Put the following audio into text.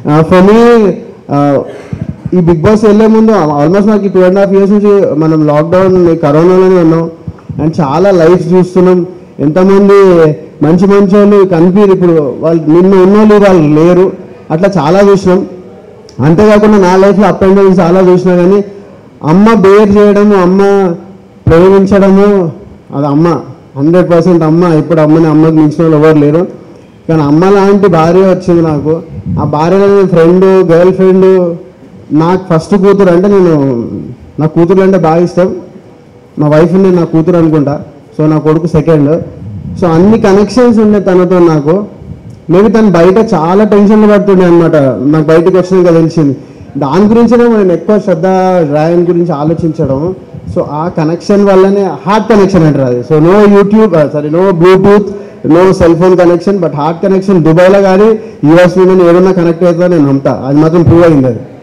for me ఈ big boss వెళ్ళే ముందు ఆల్మోస్ట్ నాకు టూ అండ్ హాఫ్ ఇయర్స్ నుంచి మనం లాక్డౌన్ కరోనాలోనే ఉన్నాం అండ్ చాలా లైఫ్ చూస్తున్నాం ఎంతమంది మంచి మంచి వాళ్ళు కనిపించారు ఇప్పుడు వాళ్ళు నిన్న ఉన్నోళ్ళు వాళ్ళు లేరు అట్లా చాలా చూసినాం అంతేకాకుండా నా లైఫ్లో అప్ అండ్ డౌన్ చాలా చూసినా కానీ అమ్మ బేర్ చేయడము అమ్మ ప్రేమించడము అది అమ్మ హండ్రెడ్ పర్సెంట్ అమ్మ ఇప్పుడు అమ్మని అమ్మకి మించిన వాళ్ళు ఎవరు లేరు కానీ అమ్మ లాంటి భార్య వచ్చింది నాకు ఆ భార్యలో ఫ్రెండ్ గర్ల్ ఫ్రెండ్ నాకు ఫస్ట్ కూతురు అంటే నేను నా కూతురు అంటే బాగా ఇష్టం మా వైఫ్ నేను నా కూతురు అనుకుంటా సో నా కొడుకు సెకండ్ సో అన్ని కనెక్షన్స్ ఉండే తనతో నాకు మేబీ తను బయట చాలా టెన్షన్లు పడుతుండే అనమాట నాకు బయటకు వచ్చినాక తెలిసింది దాని గురించినే నేను ఎక్కువ శ్రద్ధ రాయన్ గురించి ఆలోచించడం సో ఆ కనెక్షన్ వల్లనే హార్ట్ కనెక్షన్ అంటారు అది so no YouTube sorry no Bluetooth no cell phone connection but heart connection దుబాయ్లో కానీ యూఎస్ మీద ఏదన్నా కనెక్ట్ అవుతుందో నేను నమ్ముతా అది మాత్రం ప్రూవ్ అయింది అది